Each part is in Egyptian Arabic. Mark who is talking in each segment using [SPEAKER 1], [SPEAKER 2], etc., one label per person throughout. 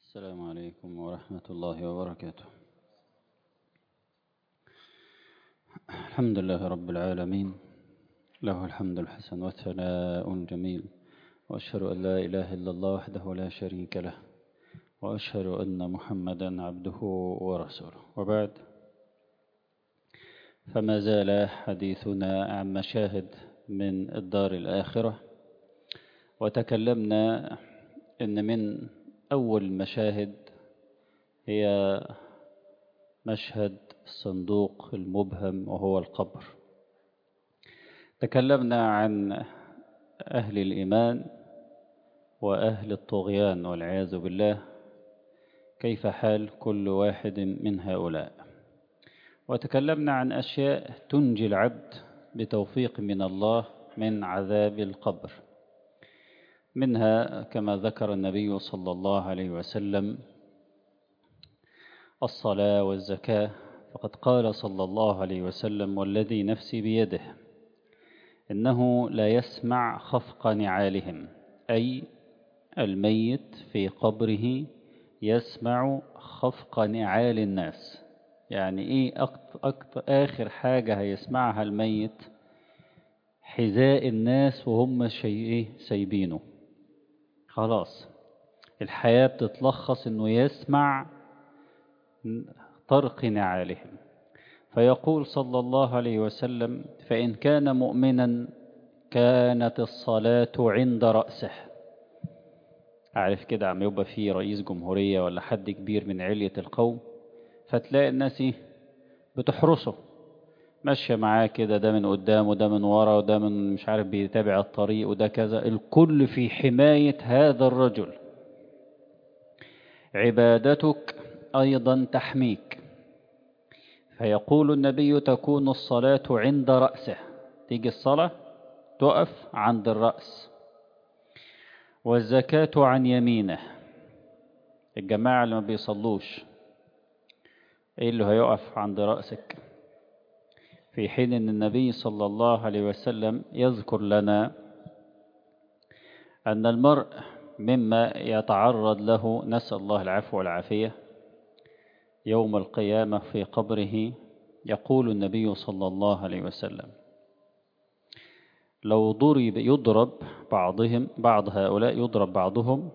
[SPEAKER 1] السلام عليكم ورحمة الله وبركاته الحمد لله رب العالمين له الحمد الحسن والثناء الجميل وأشهد أن لا إله إلا الله وحده لا شريك له وأشهد أن محمدا عبده ورسوله وبعد فما زال حديثنا عن مشاهد من الدار الآخرة وتكلمنا إن من أول المشاهد هي مشهد الصندوق المبهم وهو القبر تكلمنا عن أهل الإيمان وأهل الطغيان والعياذ بالله كيف حال كل واحد من هؤلاء وتكلمنا عن أشياء تنجي العبد بتوفيق من الله من عذاب القبر منها كما ذكر النبي صلى الله عليه وسلم الصلاة والزكاة فقد قال صلى الله عليه وسلم والذي نفسي بيده إنه لا يسمع خفق نعالهم أي الميت في قبره يسمع خفق نعال الناس يعني إيه أكتر أكتر آخر حاجة هيسمعها الميت حذاء الناس وهم شيء سايبينه خلاص الحياة بتتلخص انه يسمع طرق نعالهم فيقول صلى الله عليه وسلم فإن كان مؤمنا كانت الصلاة عند رأسه عارف كده عم يبقى فيه رئيس جمهورية ولا حد كبير من علية القوم فتلاقي الناس بتحرسه ماشية معاه كده ده من قدام وده من ورا وده من مش عارف بيتابع الطريق وده كذا الكل في حماية هذا الرجل عبادتك أيضا تحميك فيقول النبي تكون الصلاة عند رأسه تيجي الصلاة تقف عند الرأس والزكاة عن يمينه الجماعة اللي ما بيصلوش ايه اللي هيقف عند رأسك في حين أن النبي صلى الله عليه وسلم يذكر لنا أن المرء مما يتعرض له نسأل الله العفو والعافية يوم القيامة في قبره يقول النبي صلى الله عليه وسلم لو ضرب يضرب بعضهم بعض هؤلاء يضرب بعضهم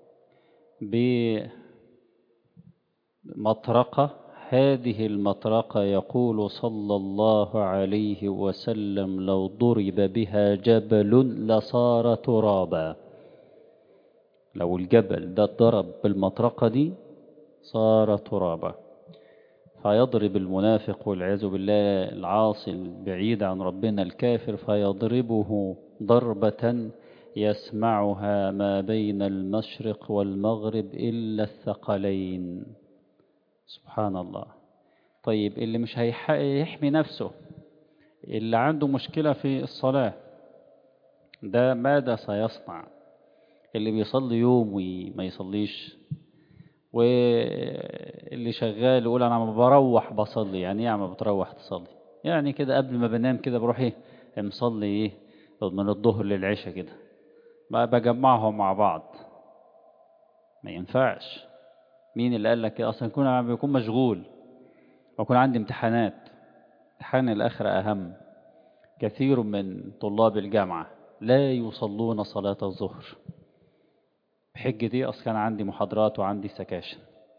[SPEAKER 1] بمطرقة هذه المطرقة يقول صلى الله عليه وسلم لو ضرب بها جبل لصار ترابا لو الجبل ده ضرب بالمطرقة دي صار ترابا فيضرب المنافق والعياذ بالله العاصي البعيد عن ربنا الكافر فيضربه ضربة يسمعها ما بين المشرق والمغرب إلا الثقلين سبحان الله طيب اللي مش هيحمي نفسه اللي عنده مشكلة في الصلاة ده ماذا سيصنع اللي بيصلي يوم وما يصليش واللي شغال يقول انا ما بروح بصلي يعني ايه ما بتروح تصلي يعني كده قبل ما بنام كده بروح ايه مصلي ايه من الظهر للعشاء كده بجمعهم مع بعض ما ينفعش مين اللي قال لك اصلا يكون بيكون مشغول ويكون عندي امتحانات امتحان الاخره اهم كثير من طلاب الجامعه لا يصلون صلاه الظهر بحجة دي اصلا كان عندي محاضرات وعندي سكاشن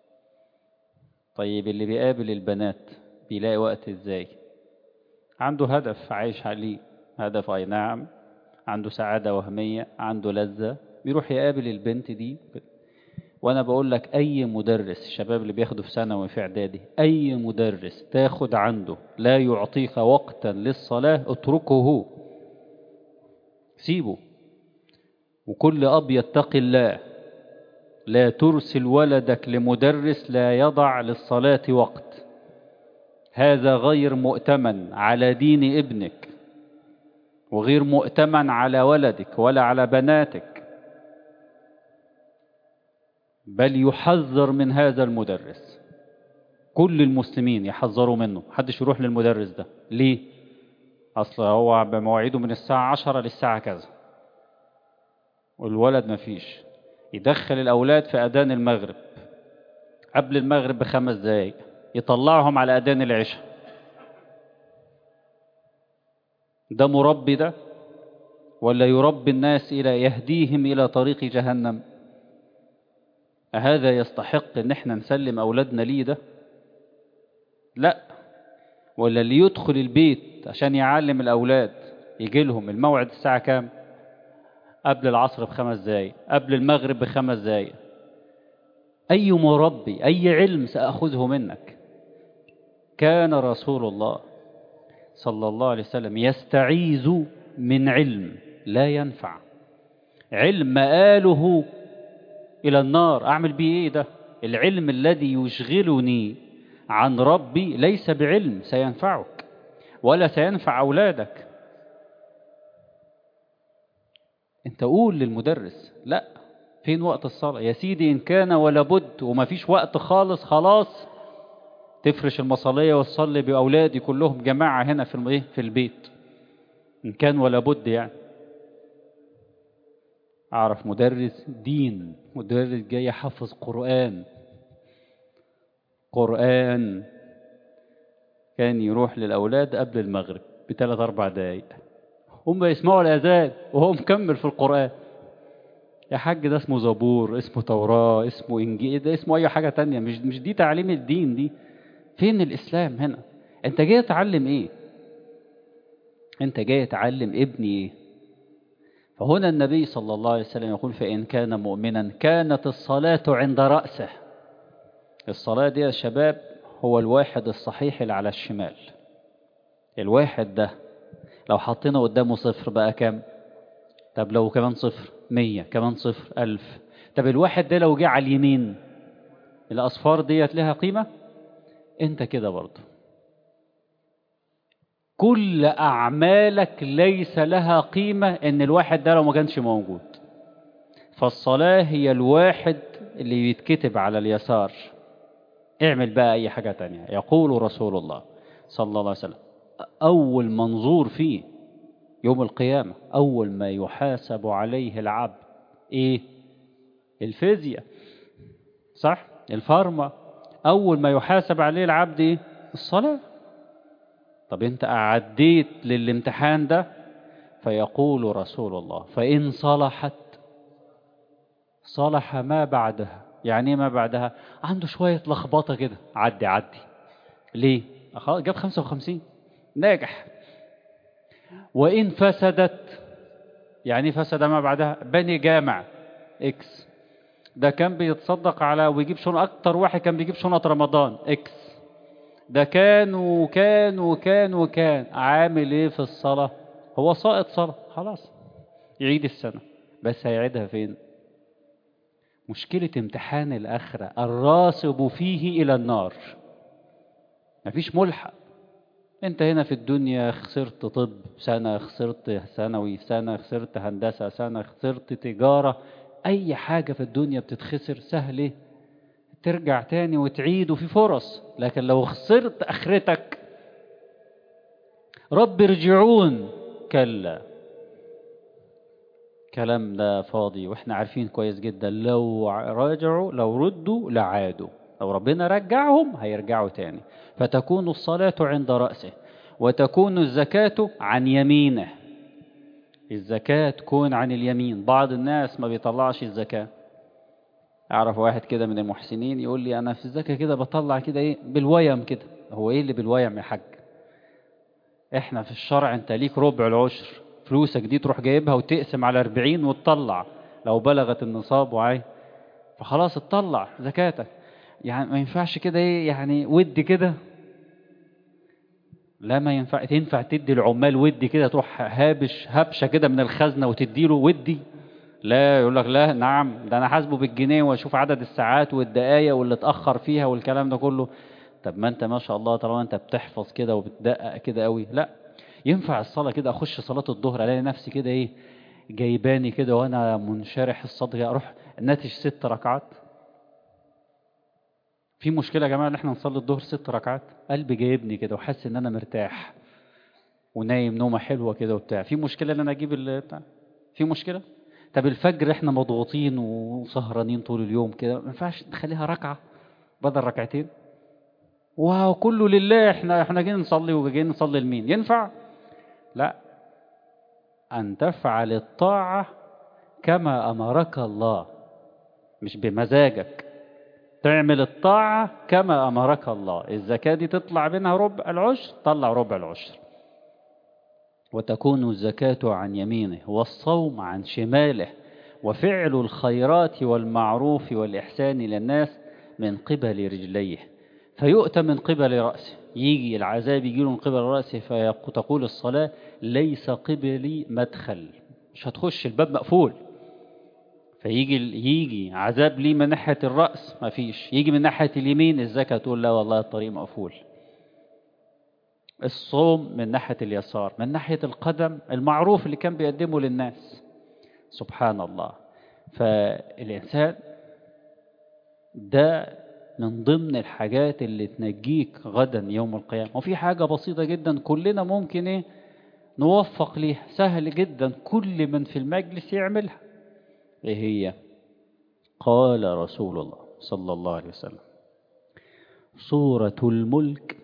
[SPEAKER 1] طيب اللي بيقابل البنات بيلاقي وقت ازاي عنده هدف عايش عليه هدف اي نعم عنده سعاده وهميه عنده لذه بيروح يقابل البنت دي وانا بقول لك اي مدرس الشباب اللي بياخدوا في ثانوي في اعدادي اي مدرس تاخد عنده لا يعطيك وقتا للصلاه اتركه سيبه وكل اب يتقي الله لا ترسل ولدك لمدرس لا يضع للصلاه وقت هذا غير مؤتمن على دين ابنك وغير مؤتمن على ولدك ولا على بناتك بل يحذر من هذا المدرس كل المسلمين يحذروا منه محدش يروح للمدرس ده ليه اصل هو بمواعيده من الساعة عشرة للساعة كذا والولد مفيش يدخل الأولاد في أذان المغرب قبل المغرب بخمس دقايق يطلعهم على أذان العشاء ده مربي ده ولا يربي الناس إلى يهديهم إلى طريق جهنم أهذا يستحق إن احنا نسلم أولادنا ليه ده لا ولا اللي يدخل البيت عشان يعلم الأولاد يجي لهم الموعد الساعة كام قبل العصر بخمس دقايق قبل المغرب بخمس دقايق أي مربي أي علم سأخذه منك كان رسول الله صلى الله عليه وسلم يستعيذ من علم لا ينفع علم مآله إلى النار أعمل بيه إيه ده العلم الذي يشغلني عن ربي ليس بعلم سينفعك ولا سينفع أولادك انت قول للمدرس لا فين وقت الصلاة يا سيدي إن كان ولا بد وما فيش وقت خالص خلاص تفرش المصلية وتصلي بأولادي كلهم جماعة هنا في في البيت إن كان ولا بد يعني أعرف مدرس دين مدرس جاي حفظ قرآن قرآن كان يروح للأولاد قبل المغرب بثلاث أربع دقايق هم يسمعوا الأذان وهو مكمل في القرآن يا حاج ده اسمه زبور اسمه توراة اسمه إنجيل ده اسمه أي حاجة تانية مش مش دي تعليم الدين دي فين الإسلام هنا أنت جاي تعلم إيه أنت جاي تعلم ابني إيه فهنا النبي صلى الله عليه وسلم يقول فإن كان مؤمنا كانت الصلاة عند رأسه الصلاة دي يا شباب هو الواحد الصحيح اللي على الشمال الواحد ده لو حطينا قدامه صفر بقى كام طب لو كمان صفر مية كمان صفر ألف طب الواحد ده لو جه على اليمين الأصفار ديت لها قيمة انت كده برضه كل أعمالك ليس لها قيمة إن الواحد ده لو ما كانش موجود فالصلاة هي الواحد اللي يتكتب على اليسار اعمل بقى أي حاجة تانية يقول رسول الله صلى الله عليه وسلم أول منظور فيه يوم القيامة أول ما يحاسب عليه العبد إيه الفيزياء صح الفارما أول ما يحاسب عليه العبد إيه الصلاة طب أنت أعديت للامتحان ده فيقول رسول الله فإن صلحت صلح ما بعدها يعني ايه ما بعدها عنده شوية لخبطة كده عدي عدي ليه جاب 55 ناجح وإن فسدت يعني فسد ما بعدها بني جامع اكس ده كان بيتصدق على ويجيب شنط أكتر واحد كان بيجيب شنط رمضان اكس ده كان وكان وكان وكان عامل ايه في الصلاة هو ساقط صلاة خلاص يعيد السنة بس هيعيدها فين مشكلة امتحان الآخرة الراسب فيه إلى النار مفيش ملحق انت هنا في الدنيا خسرت طب سنة خسرت ثانوي سنة خسرت هندسة سنة خسرت تجارة أي حاجة في الدنيا بتتخسر سهل ترجع تاني وتعيد وفي فرص لكن لو خسرت آخرتك رب ارجعون كلا كلام ده فاضي واحنا عارفين كويس جدا لو راجعوا لو ردوا لعادوا لو ربنا رجعهم هيرجعوا تاني فتكون الصلاة عند رأسه وتكون الزكاة عن يمينه الزكاة تكون عن اليمين بعض الناس ما بيطلعش الزكاة أعرف واحد كده من المحسنين يقول لي أنا في الزكاة كده بطلع كده إيه بالويم كده هو إيه اللي بالويم يا حاج إحنا في الشرع أنت ليك ربع العشر فلوسك دي تروح جايبها وتقسم على 40 وتطلع لو بلغت النصاب وعي فخلاص تطلع زكاتك يعني ما ينفعش كده ايه يعني ودي كده لا ما ينفع تنفع تدي العمال ودي كده تروح هابش هبشه كده من الخزنه وتدي له ودي لا يقول لك لا نعم ده انا حاسبه بالجنيه واشوف عدد الساعات والدقايق واللي اتاخر فيها والكلام ده كله طب ما انت ما شاء الله طالما انت بتحفظ كده وبتدقق كده قوي لا ينفع الصلاه كده اخش صلاه الظهر الاقي نفسي كده ايه جايباني كده وانا منشرح الصدر اروح ناتج ست ركعات في مشكلة يا جماعة ان احنا نصلي الظهر ست ركعات قلبي جايبني كده وحاسس ان انا مرتاح ونايم نومة حلوة كده وبتاع في مشكلة ان انا اجيب بتاع في مشكلة طب الفجر احنا مضغوطين وسهرانين طول اليوم كده ما ينفعش نخليها ركعة بدل ركعتين واو كله لله احنا احنا جايين نصلي وجايين نصلي لمين ينفع لا أن تفعل الطاعة كما أمرك الله مش بمزاجك تعمل الطاعة كما أمرك الله الزكاة دي تطلع منها ربع العشر طلع ربع العشر وتكون الزكاة عن يمينه والصوم عن شماله وفعل الخيرات والمعروف والإحسان للناس من قبل رجليه فيؤتى من قبل رأسه يجي العذاب يجي له من قبل رأسه فتقول الصلاة ليس قبلي مدخل مش هتخش الباب مقفول فيجي يجي عذاب لي من ناحية الرأس ما فيش يجي من ناحية اليمين الزكاة تقول لا والله الطريق مقفول الصوم من ناحية اليسار من ناحية القدم المعروف اللي كان بيقدمه للناس سبحان الله فالإنسان ده من ضمن الحاجات اللي تنجيك غدا يوم القيامة وفي حاجة بسيطة جدا كلنا ممكن ايه نوفق ليها سهل جدا كل من في المجلس يعملها ايه هي قال رسول الله صلى الله عليه وسلم سورة الملك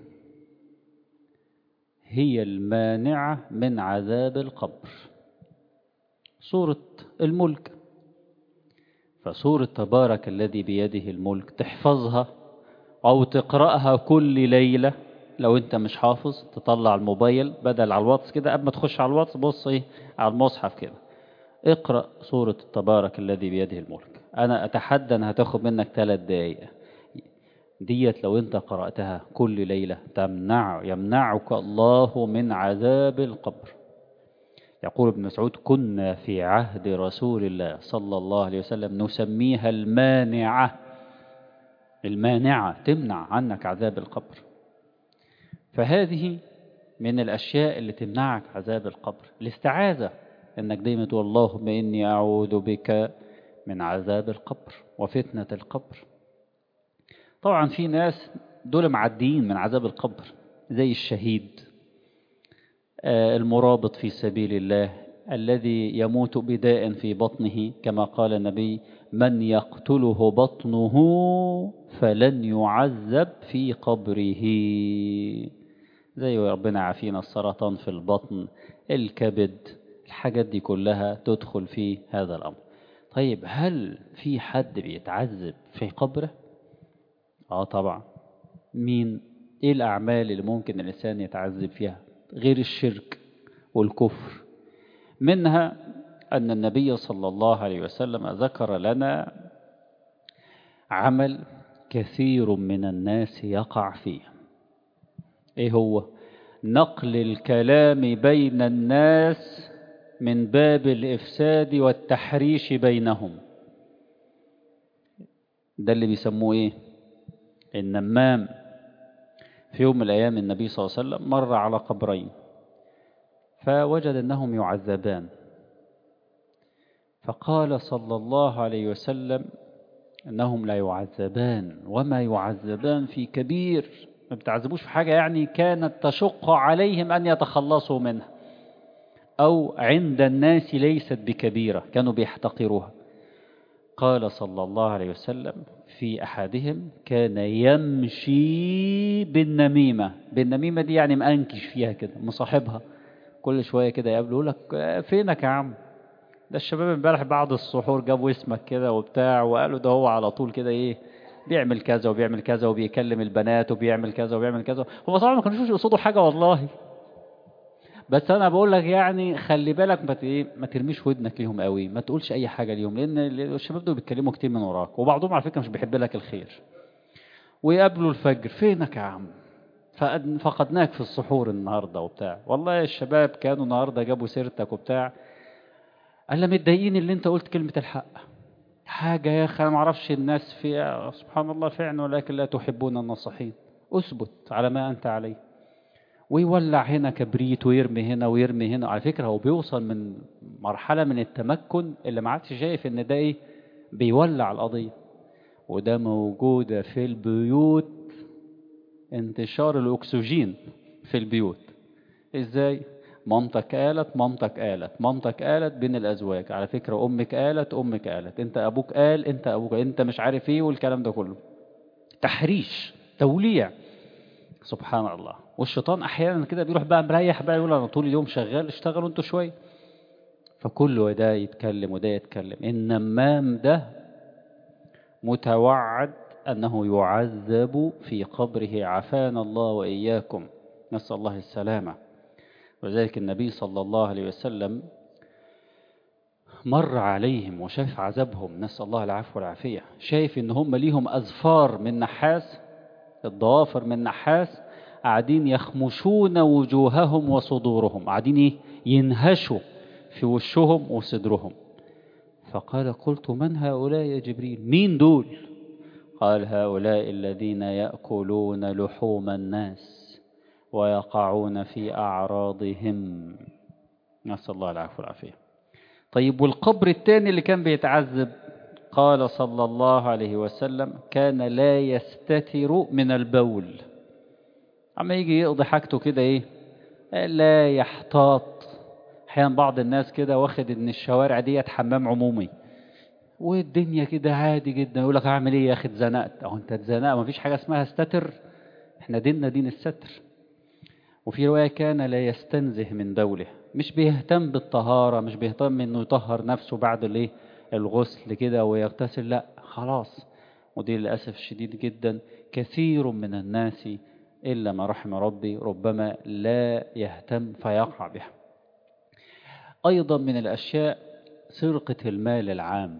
[SPEAKER 1] هي المانعة من عذاب القبر سورة الملك فسورة تبارك الذي بيده الملك تحفظها أو تقرأها كل ليلة لو أنت مش حافظ تطلع الموبايل بدل على الواتس كده قبل ما تخش على الواتس بص إيه على المصحف كده اقرأ سورة تبارك الذي بيده الملك أنا أتحدى أنها هتاخد منك ثلاث دقايق ديت لو أنت قرأتها كل ليلة تمنع يمنعك الله من عذاب القبر يقول ابن مسعود كنا في عهد رسول الله صلى الله عليه وسلم نسميها المانعة المانعة تمنع عنك عذاب القبر فهذه من الأشياء اللي تمنعك عذاب القبر الاستعاذة انك دايما تقول اللهم اني اعوذ بك من عذاب القبر وفتنة القبر طبعا في ناس دول معديين من عذاب القبر زي الشهيد المرابط في سبيل الله الذي يموت بداء في بطنه كما قال النبي من يقتله بطنه فلن يعذب في قبره زي ربنا عافينا السرطان في البطن الكبد الحاجات دي كلها تدخل في هذا الأمر طيب هل في حد بيتعذب في قبره اه طبعا مين ايه الأعمال اللي ممكن الإنسان يتعذب فيها غير الشرك والكفر منها أن النبي صلى الله عليه وسلم ذكر لنا عمل كثير من الناس يقع فيه ايه هو نقل الكلام بين الناس من باب الإفساد والتحريش بينهم ده اللي بيسموه ايه النمام في يوم من الأيام النبي صلى الله عليه وسلم مر على قبرين فوجد أنهم يعذبان فقال صلى الله عليه وسلم أنهم لا يعذبان وما يعذبان في كبير ما بتعذبوش في حاجة يعني كانت تشق عليهم أن يتخلصوا منها أو عند الناس ليست بكبيرة كانوا بيحتقروها قال صلى الله عليه وسلم في أحدهم كان يمشي بالنميمة بالنميمة دي يعني مأنكش فيها كده مصاحبها كل شوية كده يقابله لك فينك يا عم ده الشباب امبارح بعد السحور جابوا اسمك كده وبتاع وقالوا ده هو على طول كده ايه بيعمل كذا وبيعمل كذا وبيكلم البنات وبيعمل كذا وبيعمل كذا هم طبعا ما كانوش يقصدوا حاجة والله بس انا بقول لك يعني خلي بالك ما ما ترميش ودنك ليهم قوي ما تقولش اي حاجه ليهم لان الشباب دول بيتكلموا كتير من وراك وبعضهم على فكره مش بيحب لك الخير ويقابلوا الفجر فينك يا عم فقدناك في السحور النهارده وبتاع والله الشباب كانوا النهارده جابوا سيرتك وبتاع قال متضايقين اللي انت قلت كلمه الحق حاجه يا اخي انا ما اعرفش الناس في سبحان الله فعلا ولكن لا تحبون الناصحين اثبت على ما انت عليه ويولع هنا كبريت ويرمي هنا ويرمي هنا على فكرة هو بيوصل من مرحلة من التمكن اللي ما عادش شايف ان ده ايه بيولع القضية وده موجودة في البيوت انتشار الاكسجين في البيوت ازاي مامتك قالت مامتك قالت مامتك قالت بين الازواج على فكرة امك قالت امك قالت انت ابوك قال انت ابوك انت مش عارف ايه والكلام ده كله تحريش توليع سبحان الله والشيطان احيانا كده بيروح بقى مريح بقى يقول انا طول اليوم شغال اشتغلوا انتوا شويه فكل ده يتكلم وده يتكلم النمام ده متوعد انه يعذب في قبره عافانا الله واياكم نسال الله السلامه ولذلك النبي صلى الله عليه وسلم مر عليهم وشاف عذابهم نسال الله العفو والعافيه شايف ان هم ليهم اظفار من نحاس الضوافر من نحاس قاعدين يخمشون وجوههم وصدورهم قاعدين ايه ينهشوا في وشهم وصدرهم فقال قلت من هؤلاء يا جبريل مين دول قال هؤلاء الذين يأكلون لحوم الناس ويقعون في أعراضهم نسأل الله العفو والعافية طيب والقبر الثاني اللي كان بيتعذب قال صلى الله عليه وسلم كان لا يستتر من البول عما يجي يقضي حاجته كده ايه لا يحتاط احيانا بعض الناس كده واخد ان الشوارع ديت حمام عمومي والدنيا كده عادي جدا يقول لك اعمل ايه يا اخي اتزنقت اهو انت اتزنقت مفيش حاجه اسمها استتر احنا ديننا دين الستر وفي روايه كان لا يستنزه من بوله مش بيهتم بالطهاره مش بيهتم انه يطهر نفسه بعد الايه الغسل كده ويغتسل لا خلاص ودي للاسف الشديد جدا كثير من الناس الا ما رحم ربي ربما لا يهتم فيقع بها ايضا من الاشياء سرقه المال العام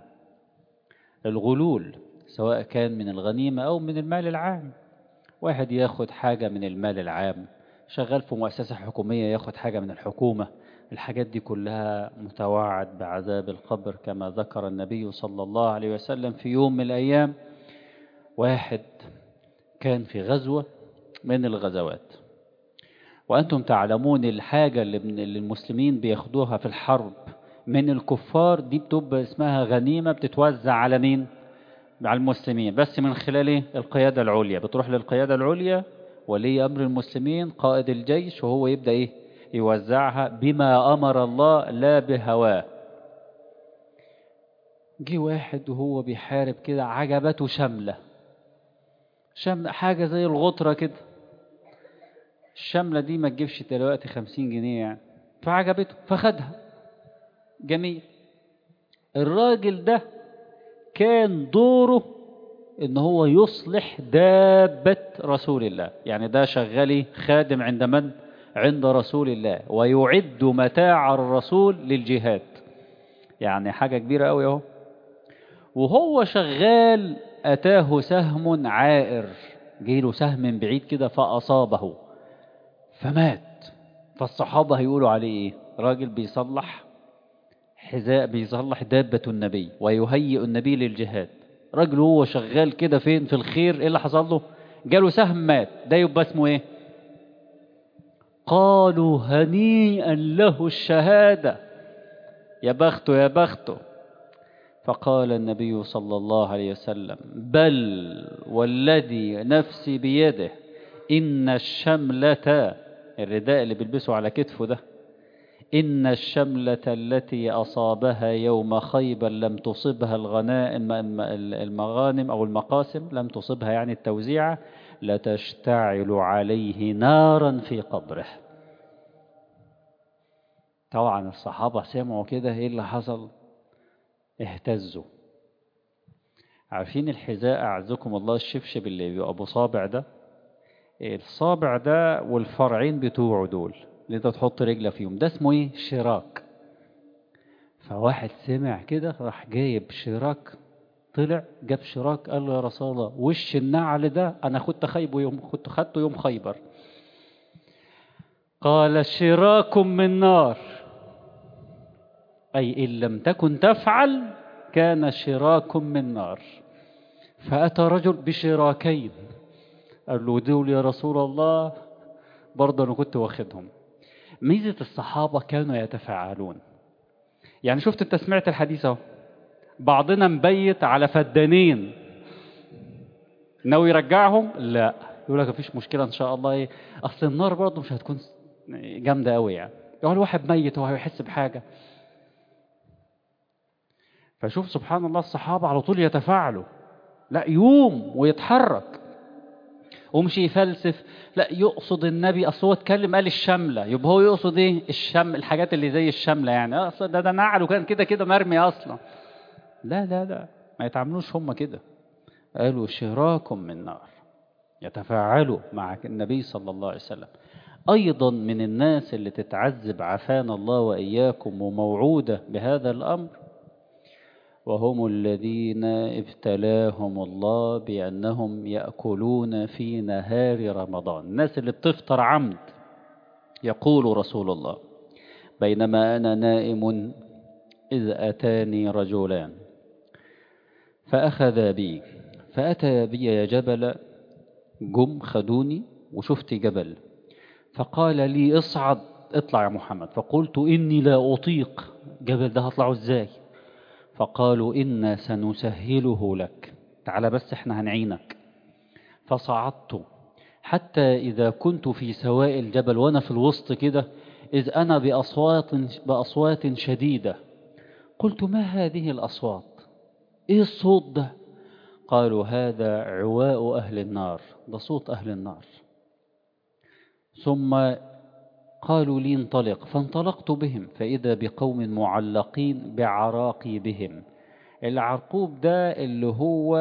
[SPEAKER 1] الغلول سواء كان من الغنيمه او من المال العام واحد ياخد حاجه من المال العام شغال في مؤسسه حكوميه ياخد حاجه من الحكومه الحاجات دي كلها متوعد بعذاب القبر كما ذكر النبي صلى الله عليه وسلم في يوم من الأيام واحد كان في غزوة من الغزوات وأنتم تعلمون الحاجة اللي المسلمين بياخدوها في الحرب من الكفار دي بتبقى اسمها غنيمة بتتوزع على مين؟ على المسلمين بس من خلال ايه؟ القيادة العليا بتروح للقيادة العليا ولي أمر المسلمين قائد الجيش وهو يبدأ ايه؟ يوزعها بما أمر الله لا بهواه جه واحد وهو بيحارب كده عجبته شملة شملة حاجة زي الغطرة كده الشملة دي ما تجيبش دلوقتي خمسين جنيه يعني فعجبته فخدها جميل الراجل ده كان دوره ان هو يصلح دابة رسول الله يعني ده شغالي خادم عند من عند رسول الله ويعد متاع الرسول للجهاد يعني حاجة كبيرة قوي اهو وهو شغال أتاه سهم عائر جيله سهم من بعيد كده فأصابه فمات فالصحابة هيقولوا عليه ايه راجل بيصلح حذاء بيصلح دابة النبي ويهيئ النبي للجهاد راجل هو شغال كده فين في الخير ايه اللي حصل له جاله سهم مات ده يبقى اسمه ايه قالوا هنيئا له الشهادة يا بخته يا بخته فقال النبي صلى الله عليه وسلم بل والذي نفسي بيده إن الشملة الرداء اللي بيلبسه على كتفه ده إن الشملة التي أصابها يوم خيبر لم تصبها الغنائم المغانم أو المقاسم لم تصبها يعني التوزيعة لتشتعل عليه نارا في قبره طبعا الصحابة سمعوا كده ايه اللي حصل اهتزوا عارفين الحذاء أعزكم الله الشبشب اللي بيبقى أبو صابع ده الصابع ده والفرعين بتوعه دول اللي انت تحط رجله فيهم ده اسمه ايه شراك فواحد سمع كده راح جايب شراك طلع جاب شراك قال له يا رسول الله وش النعل ده انا كنت خيبه يوم كنت خدته يوم خيبر قال شراك من نار اي ان لم تكن تفعل كان شراك من نار فاتى رجل بشراكين قال له دول يا رسول الله برضه انا كنت واخدهم ميزه الصحابه كانوا يتفاعلون يعني شفت انت سمعت الحديث اهو بعضنا مبيت على فدانين ناوي يرجعهم لا يقول لك مفيش مشكله ان شاء الله ايه اصل النار برضه مش هتكون جامده قوي يعني يقول واحد ميت هو هيحس بحاجه فشوف سبحان الله الصحابه على طول يتفاعلوا لا يوم ويتحرك ومش يفلسف لا يقصد النبي اصل هو اتكلم قال الشمله يبقى هو يقصد ايه الشم الحاجات اللي زي الشمله يعني اصل ده ده نعل وكان كده كده مرمي اصلا لا لا لا ما يتعاملوش هم كده قالوا شراك من نار يتفاعلوا مع النبي صلى الله عليه وسلم أيضا من الناس اللي تتعذب عافانا الله وإياكم وموعودة بهذا الأمر وهم الذين ابتلاهم الله بأنهم يأكلون في نهار رمضان الناس اللي بتفطر عمد يقول رسول الله بينما أنا نائم إذ أتاني رجلان فأخذ بي فأتى بي جبل جم خدوني وشفت جبل فقال لي اصعد اطلع يا محمد فقلت إني لا أطيق جبل ده هطلعه ازاي فقالوا إنا سنسهله لك تعال بس احنا هنعينك فصعدت حتى إذا كنت في سواء الجبل وأنا في الوسط كده إذ أنا بأصوات, بأصوات شديدة قلت ما هذه الأصوات إيه الصوت ده قالوا هذا عواء أهل النار ده صوت أهل النار ثم قالوا لي انطلق فانطلقت بهم فإذا بقوم معلقين بعراقي بهم العرقوب ده اللي هو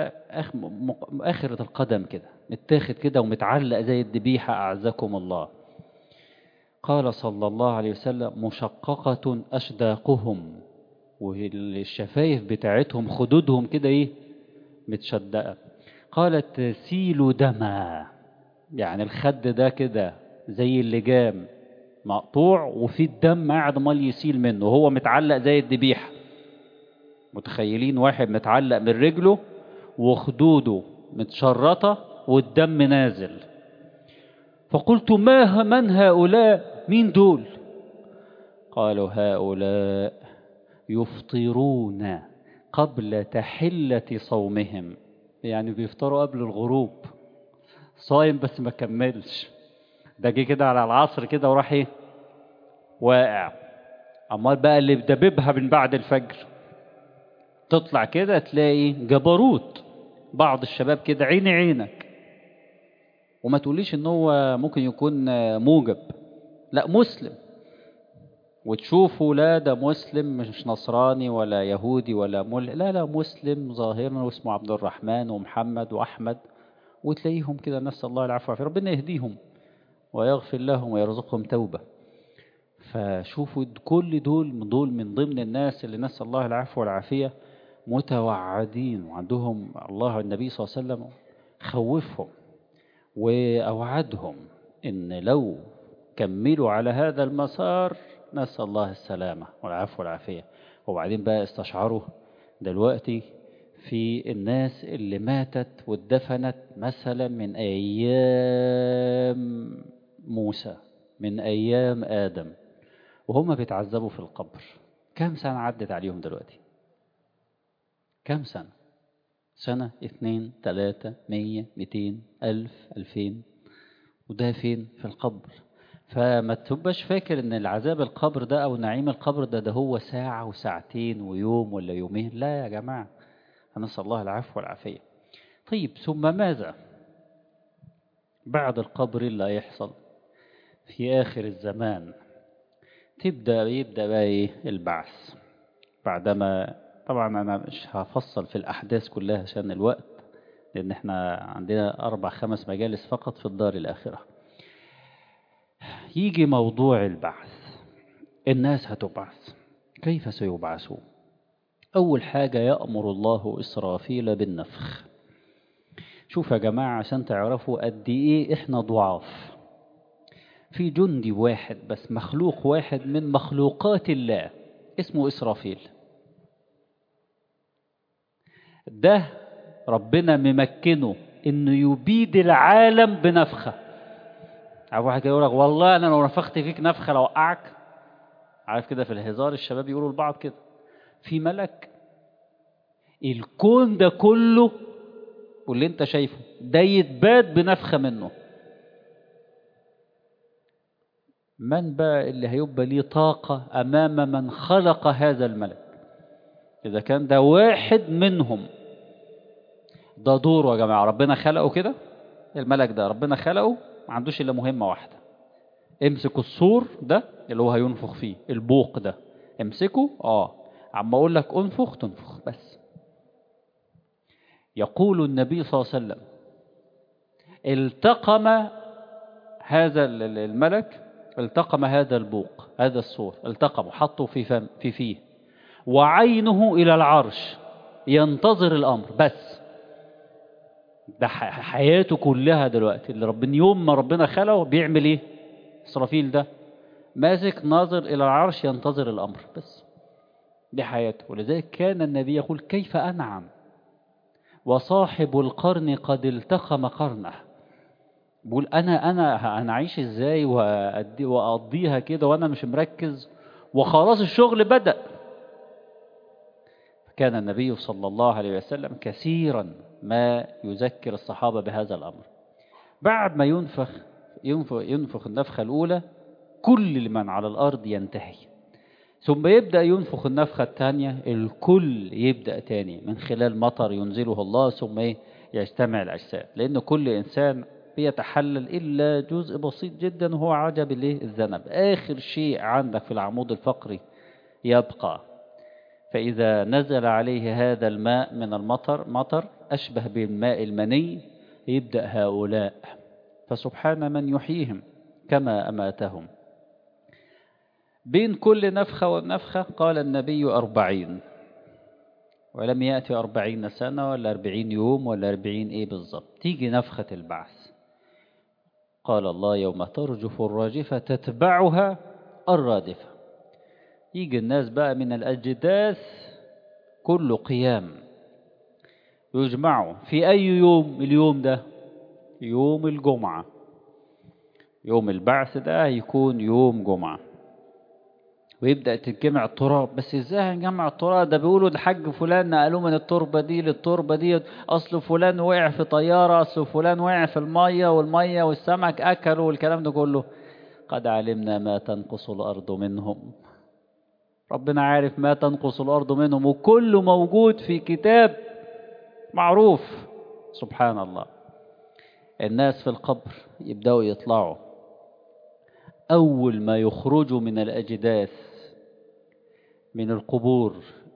[SPEAKER 1] آخرة القدم كده متاخد كده ومتعلق زي الذبيحة أعزكم الله قال صلى الله عليه وسلم مشققة أشداقهم والشفايف بتاعتهم خدودهم كده ايه متشدقة قالت تسيل دما يعني الخد ده كده زي اللجام مقطوع وفي الدم قاعد مال يسيل منه وهو متعلق زي الذبيحة متخيلين واحد متعلق من رجله وخدوده متشرطة والدم نازل فقلت ما من هؤلاء مين دول قالوا هؤلاء يفطرون قبل تحلة صومهم يعني بيفطروا قبل الغروب صايم بس ما كملش ده جه كده على العصر كده وراح ايه واقع امال بقى اللي بدببها من بعد الفجر تطلع كده تلاقي جبروت بعض الشباب كده عيني عينك وما تقوليش ان هو ممكن يكون موجب لا مسلم وتشوفوا لا ده مسلم مش نصراني ولا يهودي ولا مل لا لا مسلم ظاهرا واسمه عبد الرحمن ومحمد واحمد وتلاقيهم كده نسال الله العفو والعافيه ربنا يهديهم ويغفر لهم ويرزقهم توبه فشوفوا كل دول دول من ضمن الناس اللي نسال الله العفو والعافيه متوعدين وعندهم الله النبي صلى الله عليه وسلم خوفهم واوعدهم ان لو كملوا على هذا المسار نسأل الله السلامة والعفو والعافية وبعدين بقى استشعروا دلوقتي في الناس اللي ماتت واتدفنت مثلا من أيام موسى من أيام آدم وهم بيتعذبوا في القبر كم سنة عدت عليهم دلوقتي كم سنة سنة اثنين ثلاثة مية ميتين ألف ألفين وده فين في القبر فما تبقاش فاكر ان العذاب القبر ده او نعيم القبر ده ده هو ساعة وساعتين ويوم ولا يومين لا يا جماعة نسأل الله العفو والعافية طيب ثم ماذا بعد القبر اللي هيحصل في آخر الزمان تبدأ يبدأ بقى إيه البعث بعدما طبعا أنا مش هفصل في الأحداث كلها عشان الوقت لأن احنا عندنا أربع خمس مجالس فقط في الدار الآخرة يجي موضوع البعث الناس هتبعث كيف سيبعثون أول حاجة يأمر الله إسرافيل بالنفخ شوف يا جماعة عشان تعرفوا قد إيه إحنا ضعاف في جندي واحد بس مخلوق واحد من مخلوقات الله اسمه إسرافيل ده ربنا ممكنه إنه يبيد العالم بنفخه عارف واحد كده يقول لك والله انا لو نفخت فيك نفخه لو اوقعك عارف كده في الهزار الشباب يقولوا لبعض كده في ملك الكون ده كله واللي انت شايفه ده يتباد بنفخه منه من بقى اللي هيبقى ليه طاقة أمام من خلق هذا الملك إذا كان ده واحد منهم ده دوره يا جماعة ربنا خلقه كده الملك ده ربنا خلقه ما عندوش إلا مهمة واحدة امسك الصور ده اللي هو هينفخ فيه البوق ده امسكه اه عم اقول لك انفخ تنفخ بس يقول النبي صلى الله عليه وسلم التقم هذا الملك التقم هذا البوق هذا الصور التقمه حطه في فم في فيه وعينه إلى العرش ينتظر الأمر بس ده حياته كلها دلوقتي اللي ربنا يوم ما ربنا خلقه بيعمل ايه إسرافيل ده ماسك ناظر إلى العرش ينتظر الأمر بس دي حياته ولذلك كان النبي يقول كيف أنعم وصاحب القرن قد التقم قرنه بقول أنا أنا أنا أعيش إزاي وأقضيها كده وأنا مش مركز وخلاص الشغل بدأ كان النبي صلى الله عليه وسلم كثيرا ما يذكر الصحابة بهذا الأمر بعد ما ينفخ ينفخ, ينفخ النفخة الأولى كل من على الأرض ينتهي ثم يبدأ ينفخ النفخة الثانية الكل يبدأ تاني من خلال مطر ينزله الله ثم يجتمع الأجساد لأن كل إنسان بيتحلل إلا جزء بسيط جدا وهو عجب الذنب آخر شيء عندك في العمود الفقري يبقى فإذا نزل عليه هذا الماء من المطر مطر أشبه بالماء المني يبدأ هؤلاء فسبحان من يحييهم كما أماتهم بين كل نفخة ونفخة قال النبي أربعين ولم يأتي أربعين سنة ولا أربعين يوم ولا أربعين إيه بالضبط تيجي نفخة البعث قال الله يوم ترجف الراجفة تتبعها الرادفة يجي الناس بقى من الأجداث كله قيام يجمعوا في أي يوم اليوم ده يوم الجمعة يوم البعث ده يكون يوم جمعة ويبدأ تتجمع التراب بس ازاي هنجمع التراب ده بيقولوا ده حج فلان نقلوه من التربة دي للتربة دي اصل فلان وقع في طيارة اصل فلان وقع في المية والمية والسمك اكلوا والكلام ده كله قد علمنا ما تنقص الارض منهم ربنا عارف ما تنقص الارض منهم وكله موجود في كتاب معروف سبحان الله الناس في القبر يبدأوا يطلعوا أول ما يخرجوا من الأجداث من القبور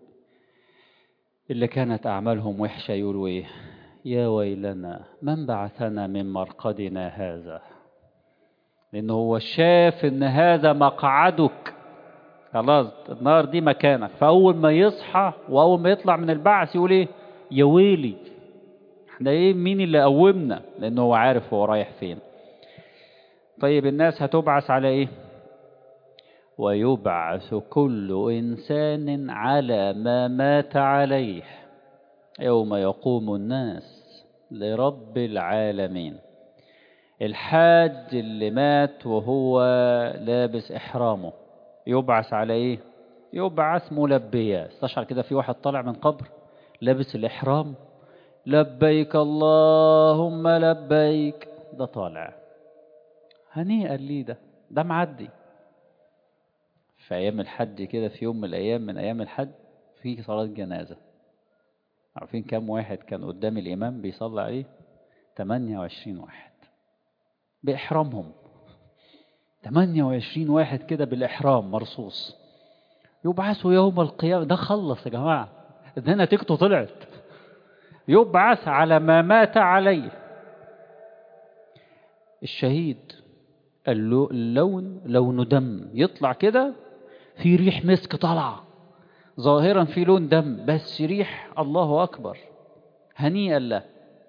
[SPEAKER 1] اللي كانت أعمالهم وحشة يقولوا إيه يا ويلنا من بعثنا من مرقدنا هذا لأنه هو شاف إن هذا مقعدك خلاص النار دي مكانك فأول ما يصحى وأول ما يطلع من البعث يقول إيه يا ويلي احنا إيه مين اللي قومنا لأنه هو عارف هو رايح فين طيب الناس هتبعث على إيه ويبعث كل إنسان على ما مات عليه يوم يقوم الناس لرب العالمين الحاج اللي مات وهو لابس إحرامه يبعث على إيه يبعث ملبيا استشعر كده في واحد طالع من قبر لابس الإحرام لبيك اللهم لبيك ده طالع هنيئا ليه ده ده معدي في أيام الحج كده في يوم من الأيام من أيام الحج في صلاة جنازة عارفين كام واحد كان قدام الإمام بيصلي عليه 28 واحد بإحرامهم 28 واحد كده بالإحرام مرصوص يبعثوا يوم القيامة ده خلص يا جماعة ده نتيجته طلعت يبعث على ما مات عليه الشهيد اللون لون دم يطلع كده في ريح مسك طالعة ظاهرا في لون دم بس ريح الله أكبر هنيئا له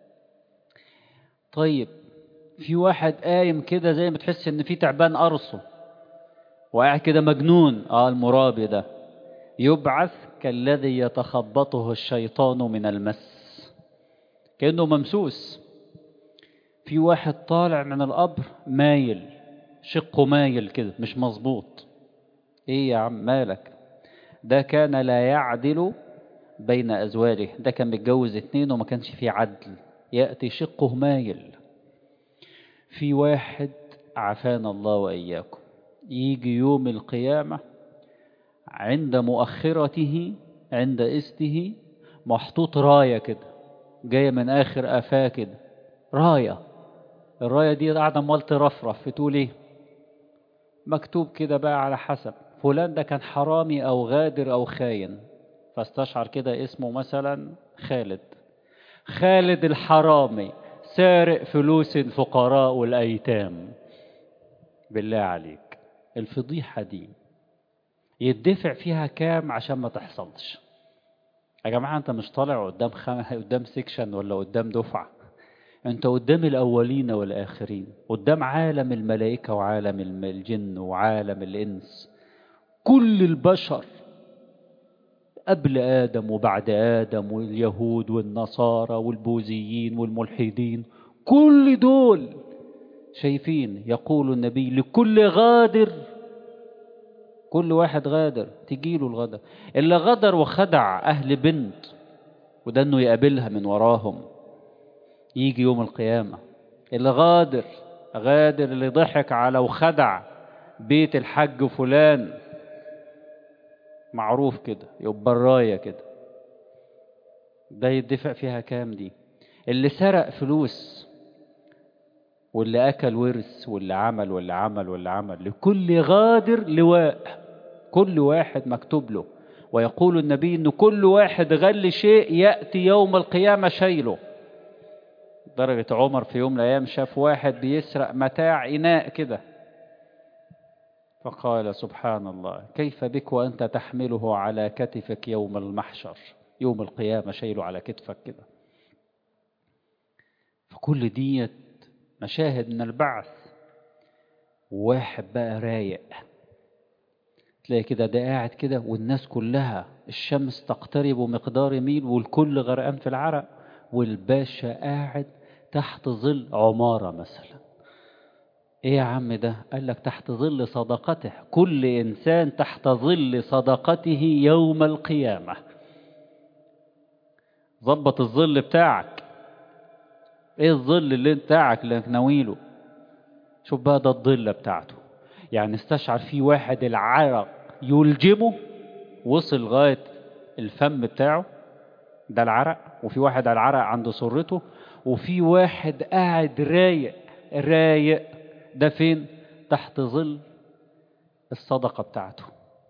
[SPEAKER 1] طيب في واحد قايم كده زي ما تحس ان في تعبان قرصه وقاعد كده مجنون اه المرابي ده يبعث كالذي يتخبطه الشيطان من المس كأنه ممسوس في واحد طالع من القبر مايل شقه مايل كده مش مظبوط ايه يا عم مالك ده كان لا يعدل بين أزواجه ده كان متجوز اتنين وما كانش فيه عدل يأتي شقه مايل في واحد عافانا الله وإياكم يجي يوم القيامة عند مؤخرته عند استه محطوط راية كده جاية من آخر آفاه كده راية الراية دي قاعدة مال ترفرف بتقول ايه مكتوب كده بقى على حسب فلان ده كان حرامي او غادر او خاين فاستشعر كده اسمه مثلا خالد خالد الحرامي سارق فلوس الفقراء والأيتام بالله عليك الفضيحة دي يدفع فيها كام عشان ما تحصلش يا جماعة انت مش طالع قدام خم... قدام سيكشن ولا قدام دفعة انت قدام الأولين والآخرين قدام عالم الملائكة وعالم الجن وعالم الإنس كل البشر قبل آدم وبعد آدم واليهود والنصارى والبوذيين والملحدين كل دول شايفين يقول النبي لكل غادر كل واحد غادر تجيله الغدر اللي غدر وخدع أهل بنت وده انه يقابلها من وراهم يجي يوم القيامة اللي غادر غادر اللي ضحك على وخدع بيت الحج فلان معروف كده يبقى الراية كده ده يدفع فيها كام دي اللي سرق فلوس واللي أكل ورث واللي عمل واللي عمل واللي عمل لكل غادر لواء كل واحد مكتوب له ويقول النبي أن كل واحد غل شيء يأتي يوم القيامة شايله درجة عمر في يوم من الأيام شاف واحد بيسرق متاع إناء كده فقال سبحان الله كيف بك وأنت تحمله على كتفك يوم المحشر يوم القيامة شايله على كتفك كده فكل ديت مشاهد من البعث واحد بقى رايق تلاقي كده ده قاعد كده والناس كلها الشمس تقترب مقدار ميل والكل غرقان في العرق والباشا قاعد تحت ظل عمارة مثلا ايه يا عم ده قال لك تحت ظل صدقته كل انسان تحت ظل صدقته يوم القيامة ظبط الظل بتاعك ايه الظل اللي بتاعك اللي ناويله شوف بقى ده الظلة بتاعته يعني استشعر في واحد العرق يلجمه وصل لغاية الفم بتاعه ده العرق وفي واحد العرق عند سرته وفي واحد قاعد رايق رايق ده فين تحت ظل الصدقة بتاعته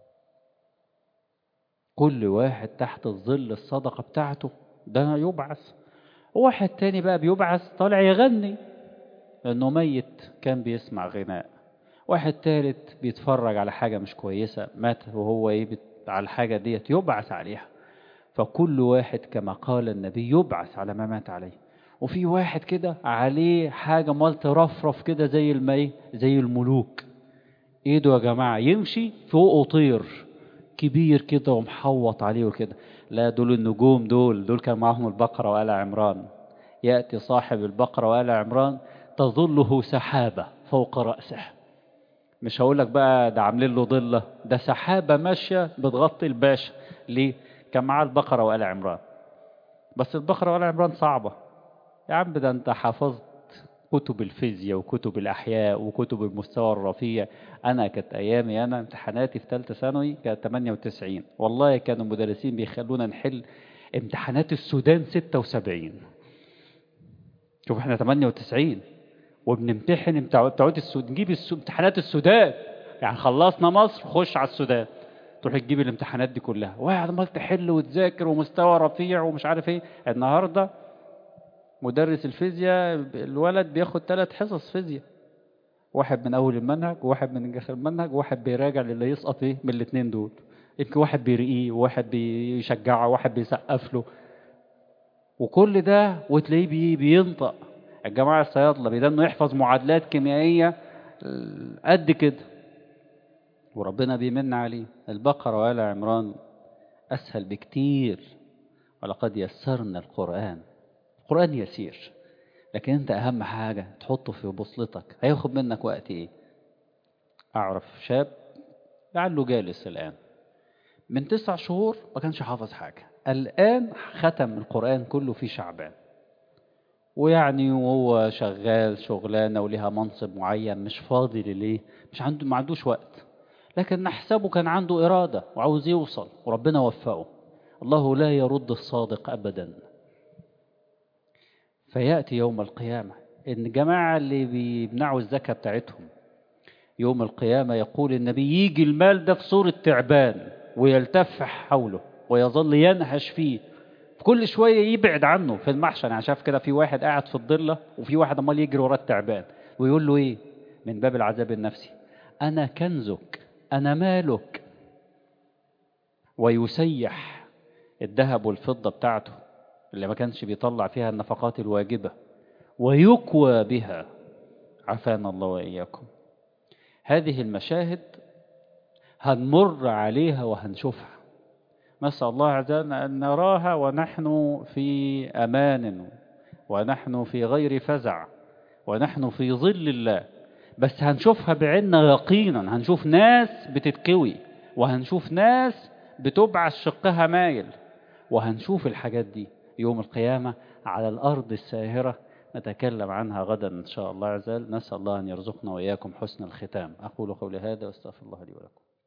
[SPEAKER 1] كل واحد تحت الظل الصدقة بتاعته ده يبعث واحد تاني بقى بيبعث طالع يغني لأنه ميت كان بيسمع غناء واحد تالت بيتفرج على حاجة مش كويسة مات وهو ايه بت... على الحاجة ديت يبعث عليها فكل واحد كما قال النبي يبعث على ما مات عليه وفي واحد كده عليه حاجة مال ترفرف كده زي المي زي الملوك ايده يا جماعة يمشي فوقه طير كبير كده ومحوط عليه وكده لا دول النجوم دول دول كان معاهم البقرة وآل عمران يأتي صاحب البقرة وآل عمران تظله سحابة فوق رأسه مش هقول لك بقى ده عاملين له ضلة ده سحابة ماشية بتغطي الباشا ليه كان معاه البقرة وآل عمران بس البقرة وآل عمران صعبة يا عم ده انت حفظت كتب الفيزياء وكتب الأحياء وكتب المستوى الرفيع أنا كانت أيامي أنا امتحاناتي في ثالثة ثانوي كانت 98 والله كانوا المدرسين بيخلونا نحل امتحانات السودان 76 شوف احنا 98 وبنمتحن بتاعت السودان نجيب امتحانات السودان يعني خلصنا مصر خش على السودان تروح تجيب الامتحانات دي كلها واحد عمال تحل وتذاكر ومستوى رفيع ومش عارف ايه النهارده مدرس الفيزياء الولد بياخد ثلاث حصص فيزياء واحد من اول المنهج وواحد من اخر المنهج وواحد بيراجع للي يسقط ايه من الاثنين دول يمكن واحد بيرقيه وواحد بيشجعه وواحد بيسقف له وكل ده وتلاقيه بي بينطق الجماعة الصيادلة بيدنه يحفظ معادلات كيميائية قد كده وربنا بيمن عليه البقرة وآل عمران أسهل بكتير ولقد يسرنا القرآن القرآن يسير لكن أنت أهم حاجة تحطه في بوصلتك هياخد منك وقت إيه أعرف شاب لعله جالس الآن من تسع شهور ما كانش حافظ حاجة الآن ختم القرآن كله في شعبان ويعني وهو شغال شغلانة ولها منصب معين مش فاضي لليه مش عنده ما عندوش وقت لكن نحسبه كان عنده إرادة وعاوز يوصل وربنا وفقه الله لا يرد الصادق أبدا فيأتي يوم القيامة إن الجماعة اللي بيمنعوا الزكاة بتاعتهم يوم القيامة يقول النبي يجي المال ده في صورة تعبان ويلتف حوله ويظل ينهش فيه كل شوية يبعد عنه في المحشر يعني شاف كده في واحد قاعد في الضلة وفي واحد امال يجري وراه التعبان ويقول له ايه من باب العذاب النفسي انا كنزك انا مالك ويسيح الذهب والفضة بتاعته اللي ما كانش بيطلع فيها النفقات الواجبة ويكوى بها عافانا الله وإياكم هذه المشاهد هنمر عليها وهنشوفها نسأل الله عز وجل أن نراها ونحن في أمان ونحن في غير فزع ونحن في ظل الله بس هنشوفها بعيننا يقينا هنشوف ناس بتتكوي وهنشوف ناس بتبعث شقها مايل وهنشوف الحاجات دي يوم القيامة على الأرض الساهرة نتكلم عنها غدا إن شاء الله عز وجل نسأل الله أن يرزقنا وإياكم حسن الختام أقول قولي هذا واستغفر الله لي ولكم